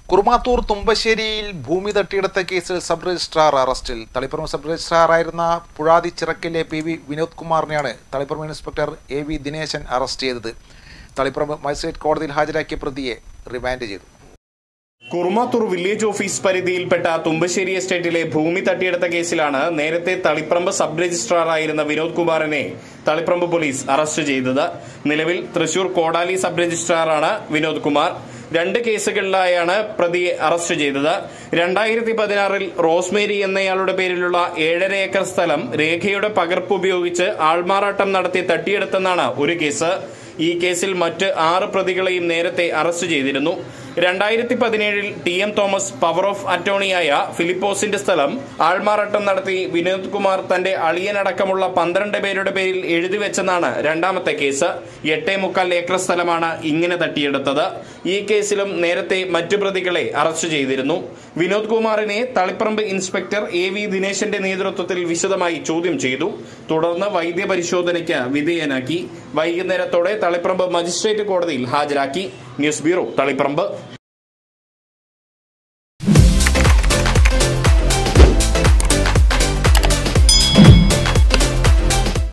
കുറുമാത്തൂർ തുമ്പശ്ശേരിയിൽ ഭൂമി തട്ടിയെടുത്ത കേസിൽ സബ് രജിസ്ട്രാർ അറസ്റ്റിൽ തളിപ്പറമ്പ് സബ് രജിസ്ട്രാറായിരുന്ന പുഴാതി ചിറക്കിലെ പി വി വിനോദ് കുമാറിനെയാണ് Thaliparamba inspector A V Dineshan arrest ചെയ്തത് തളിപ്പറമ്പ് മജിസ്ട്രേറ്റ് കോടതിയിൽ ഹാജരാക്കിയ പ്രതിയെ റിമാൻഡ് ചെയ്തു കുറുമാത്തൂർ വില്ലേജ് ഓഫീസ് പരിധിയിൽപ്പെട്ട തുമ്പശ്ശേരി എസ്റ്റേറ്റിലെ ഭൂമി തട്ടിയെടുത്ത കേസിലാണ് നേരത്തെ തളിപ്പറമ്പ് സബ് രജിസ്ട്രാറായിരുന്ന വിനോദ് കുമാറിനെ തളിപ്പറമ്പ് പോലീസ് അറസ്റ്റ് ചെയ്തത് നിലവിൽ തൃശൂർ കോടാലി സബ് രജിസ്ട്രാറാണ് വിനോദ് കുമാർ രണ്ട് കേസുകളിലായാണ് പ്രതിയെ അറസ്റ്റ് ചെയ്തത് രണ്ടായിരത്തി പതിനാറിൽ റോസ്മേരി എന്നയാളുടെ പേരിലുള്ള ഏഴര ഏക്കർ സ്ഥലം രേഖയുടെ പകർപ്പ് ഉപയോഗിച്ച് ആൾമാറാട്ടം നടത്തി തട്ടിയെടുത്തെന്നാണ് ഒരു കേസ് ഈ കേസിൽ മറ്റ് ആറ് പ്രതികളെയും നേരത്തെ അറസ്റ്റ് ചെയ്തിരുന്നു രണ്ടായിരത്തി പതിനേഴിൽ T M Thomas power of അറ്റോർണിയായ ഫിലിപ്പോസിന്റെ സ്ഥലം ആൾമാറാട്ടം നടത്തി വിനോദ് കുമാർ തന്റെ അളിയനടക്കമുള്ള പന്ത്രണ്ട് പേരുടെ പേരിൽ എഴുതി വെച്ചെന്നാണ് രണ്ടാമത്തെ കേസ് എട്ടേ മുക്കാൽ ഏക്കർ സ്ഥലമാണ് ഇങ്ങനെ തട്ടിയെടുത്തത് ഈ കേസിലും നേരത്തെ മറ്റു പ്രതികളെ അറസ്റ്റ് ചെയ്തിരുന്നു വിനോദ് കുമാറിനെ തളിപ്പറമ്പ് ഇൻസ്പെക്ടർ എ വി ദിനേശന്റെ നേതൃത്വത്തിൽ വിശദമായി ചോദ്യം ചെയ്തു തുടർന്ന് വൈദ്യപരിശോധനയ്ക്ക് വിധേയനാക്കി വൈകുന്നേരത്തോടെ തളിപ്പറമ്പ് മജിസ്ട്രേറ്റ് കോടതിയിൽ ഹാജരാക്കി ന്യൂസ് ബ്യൂറോ തളിപ്പറമ്പ്